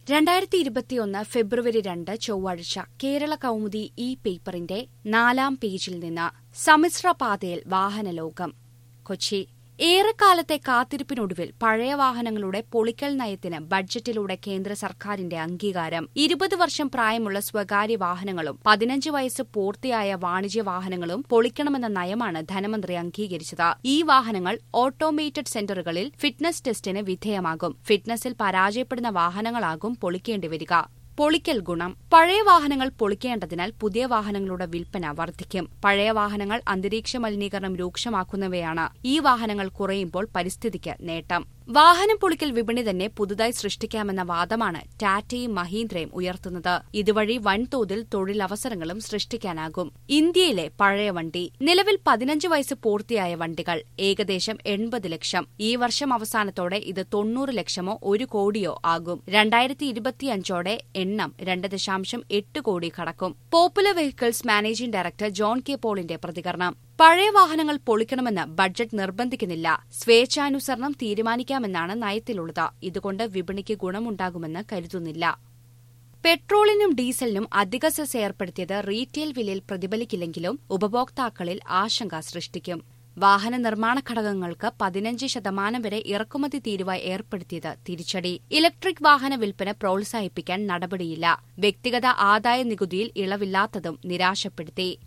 രണ്ടായിരത്തി ഇരുപത്തിയൊന്ന് ഫെബ്രുവരി രണ്ട് ചൊവ്വാഴ്ച കേരള കൗമുദി ഇ പേപ്പറിന്റെ നാലാം പേജിൽ നിന്ന് സമ്മിശ്ര പാതയിൽ വാഹനലോകം കൊച്ചി ഏറെക്കാലത്തെ കാത്തിരിപ്പിനൊടുവിൽ പഴയ വാഹനങ്ങളുടെ പൊളിക്കൽ നയത്തിന് ബഡ്ജറ്റിലൂടെ കേന്ദ്ര സർക്കാരിന്റെ അംഗീകാരം ഇരുപത് വർഷം പ്രായമുള്ള സ്വകാര്യ വാഹനങ്ങളും പതിനഞ്ച് വയസ്സ് പൂർത്തിയായ വാണിജ്യ വാഹനങ്ങളും പൊളിക്കണമെന്ന നയമാണ് ധനമന്ത്രി അംഗീകരിച്ചത് ഈ വാഹനങ്ങൾ ഓട്ടോമേറ്റഡ് സെന്ററുകളിൽ ഫിറ്റ്നസ് ടെസ്റ്റിന് വിധേയമാകും ഫിറ്റ്നസിൽ പരാജയപ്പെടുന്ന വാഹനങ്ങളാകും പൊളിക്കേണ്ടിവരിക പൊളിക്കൽ ഗുണം പഴയ വാഹനങ്ങൾ പൊളിക്കേണ്ടതിനാൽ പുതിയ വാഹനങ്ങളുടെ വിൽപ്പന വർദ്ധിക്കും പഴയ വാഹനങ്ങൾ അന്തരീക്ഷ മലിനീകരണം രൂക്ഷമാക്കുന്നവയാണ് ഈ വാഹനങ്ങൾ കുറയുമ്പോൾ പരിസ്ഥിതിക്ക് നേട്ടം വാഹനം പൊളിക്കൽ വിപണി തന്നെ പുതുതായി സൃഷ്ടിക്കാമെന്ന വാദമാണ് ടാറ്റയും മഹീന്ദ്രയും ഉയർത്തുന്നത് ഇതുവഴി വൻതോതിൽ തൊഴിലവസരങ്ങളും സൃഷ്ടിക്കാനാകും ഇന്ത്യയിലെ പഴയ വണ്ടി നിലവിൽ പതിനഞ്ച് വയസ്സ് പൂർത്തിയായ വണ്ടികൾ ഏകദേശം എൺപത് ലക്ഷം ഈ വർഷം അവസാനത്തോടെ ഇത് തൊണ്ണൂറ് ലക്ഷമോ ഒരു കോടിയോ ആകും രണ്ടായിരത്തി ഇരുപത്തിയഞ്ചോടെ എണ്ണം രണ്ട് ദശാംശം എട്ട് കോടി കടക്കും popular vehicles managing director John K പോളിന്റെ പ്രതികരണം പഴയ വാഹനങ്ങൾ പൊളിക്കണമെന്ന് ബഡ്ജറ്റ് നിർബന്ധിക്കുന്നില്ല സ്വേച്ഛാനുസരണം തീരുമാനിക്കാമെന്നാണ് നയത്തിലുള്ളത് ഇതുകൊണ്ട് വിപണിക്ക് ഗുണമുണ്ടാകുമെന്ന് കരുതുന്നില്ല പെട്രോളിനും ഡീസലിനും അധിക സെസ് ഏർപ്പെടുത്തിയത് റീറ്റെയിൽ വിലയിൽ പ്രതിഫലിക്കില്ലെങ്കിലും ഉപഭോക്താക്കളിൽ ആശങ്ക സൃഷ്ടിക്കും വാഹന നിർമ്മാണ ഘടകങ്ങൾക്ക് പതിനഞ്ച് ശതമാനം വരെ ഇറക്കുമതി തീരുവ ഏർപ്പെടുത്തിയത് തിരിച്ചടി ഇലക്ട്രിക് വാഹന വിൽപ്പന പ്രോത്സാഹിപ്പിക്കാൻ നടപടിയില്ല വ്യക്തിഗത ആദായ നികുതിയിൽ ഇളവില്ലാത്തതും നിരാശപ്പെടുത്തി